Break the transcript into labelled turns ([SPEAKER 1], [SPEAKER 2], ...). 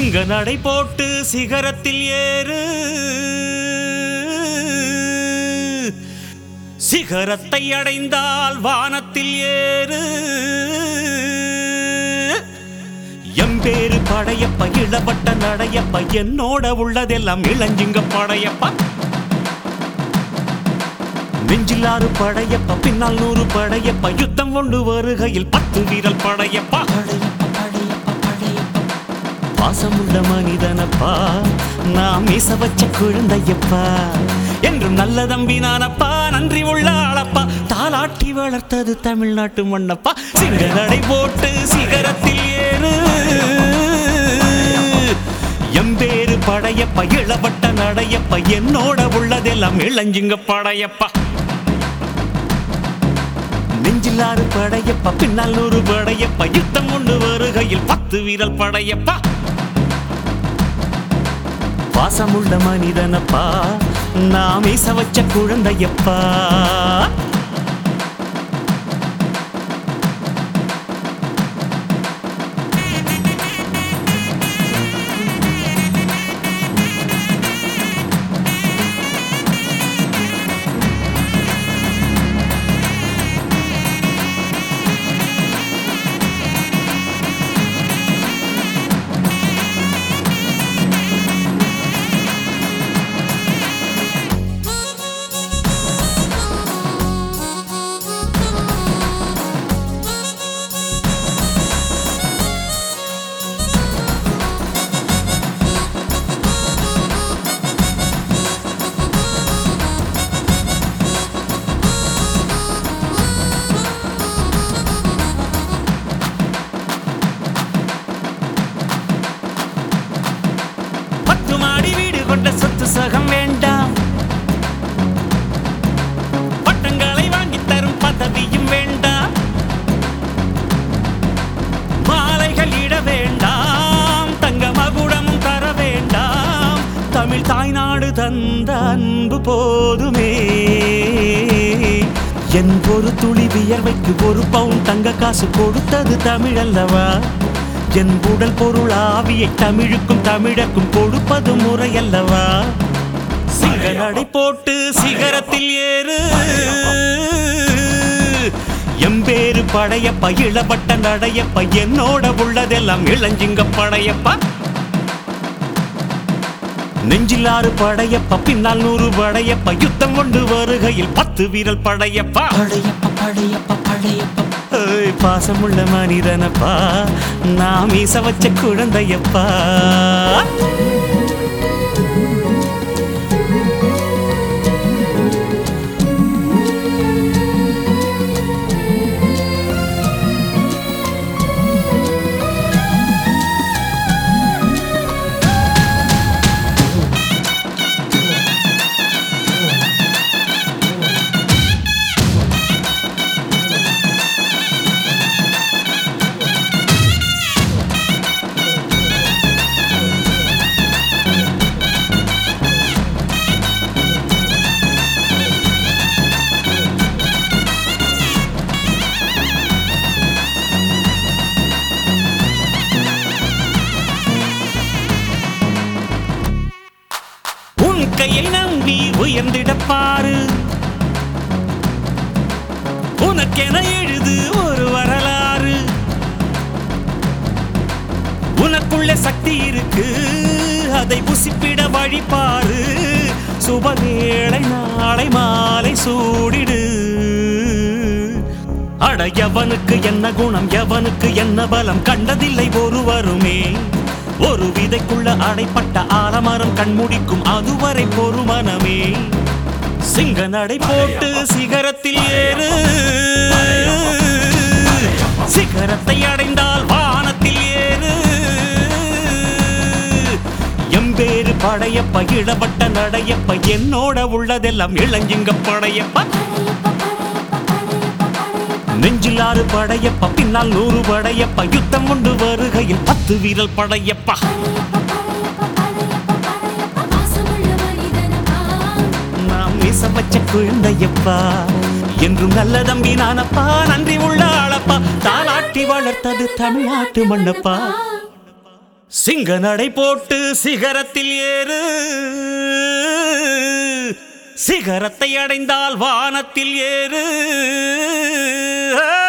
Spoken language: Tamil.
[SPEAKER 1] சிங்க நடை போட்டு சிகரத்தில் ஏறு சிகரத்தை அடைந்தால் வானத்தில் ஏறு எம்பேரு படையப்ப இளவட்ட நடையப்ப என்னோட உள்ளதெல்லாம் இளஞ்சிங்க படையப்பா நெஞ்சிலாறு படையப்ப பின்னால் நூறு படையப்ப யுத்தம் கொண்டு வருகையில் பத்து வீரல் படையப்பா பாசமுள்ள மனிதனப்பா நாம் மீச வச்ச குழந்தையப்பா என்றும் நல்ல தம்பி நானப்பா நன்றி உள்ள ஆளப்பா தாலாட்டி வளர்த்தது தமிழ்நாட்டு மண்ணப்பா சிங்க நடை போட்டு சிகரத்தில் ஏறு எம்பேரு படையப்பா இளவட்ட நடையப்பா என்னோட உள்ளதெல்லாம் இளஞ்சிங்க படையப்பா நெஞ்சிலாறு படையப்பா பின்னால் நூறு படையப்பா யுத்தம் கொண்டு வருகையில் பத்து வீரல் படையப்பா பாசமுள்ள மனிதனப்பா நாம் ஈச வச்ச குழந்தையப்பா பத்து மாடி வீடு கொண்ட சொத்து சகம் வேண்டாம் பட்டங்களை வாங்கி தரும் பதவியும் வேண்டாம் மாலைகள் இட வேண்டாம் தங்க மகுடமும் தர வேண்டாம் தமிழ் தாய்நாடு தந்த அன்பு போதுமே என் ஒரு துளி வியர்வைக்கு ஒரு பவுன் தங்க காசு கொடுத்தது தமிழ் அல்லவா என் உடல் பொருள் ஆவியை தமிழுக்கும் தமிழக்கும் கொடுப்பது முறையல்லவா சிங்க நடை போட்டு சிகரத்தில் ஏறு எம்பேரு படையப்ப இளவட்ட நடையப்ப என்னோட உள்ளதெல்லாம் இளஞ்சிங்க படையப்பா நெஞ்சிலாறு படையப்ப பின்னால் நூறு படையப்ப யுத்தம் கொண்டு வருகையில் பத்து வீரல் படையப்பா
[SPEAKER 2] படையப்ப படையப்ப படையப்ப
[SPEAKER 1] ஏய், பாசமுள்ள மனிதனப்பா நாம் ஈச வச்ச குழந்தையப்பா உன் கையை நம்பி உயர்ந்திடப் பாரு உனக்கென எழுது ஒரு வரலாறு உனக்குள்ள சக்தி இருக்கு அதை புசிப்பிட வழிபாரு சுபவேளை நாளை மாலை சூடிடு அட எவனுக்கு என்ன குணம் எவனுக்கு என்ன பலம் கண்டதில்லை ஒருவருமே ஒரு விதைக்குள்ள அடைப்பட்ட ஆலமரம் கண்முடிக்கும் அதுவரை பொறுமனமே சிங்க நடை போட்டு சிகரத்தில் ஏறு சிகரத்தை அடைந்தால் வானத்தில் ஏறு எம்பேரு படையப்ப இளவட்ட நடையப்ப என்னோட உள்ளதெல்லாம் இளஞ்சிங்க படையப்ப நெஞ்சிலாறு படையப்ப பின்னால் நூறு படையப்ப யுத்தம் கொண்டு வருகையில் பத்து வீரல் படையப்பா
[SPEAKER 2] பாசமுள்ள மனிதனப்பா
[SPEAKER 1] நாம் மீச வச்ச குழந்தையப்பா என்றும் நல்ல தம்பி நானப்பா நன்றி உள்ள ஆளப்பா தாலாட்டி வளர்த்தது தமிழ்நாட்டு மண்ணப்பா சிங்க நடை போட்டு சிகரத்தில் ஏறு சிகரத்தை அடைந்தால் வானத்தில் ஏறு ஆ!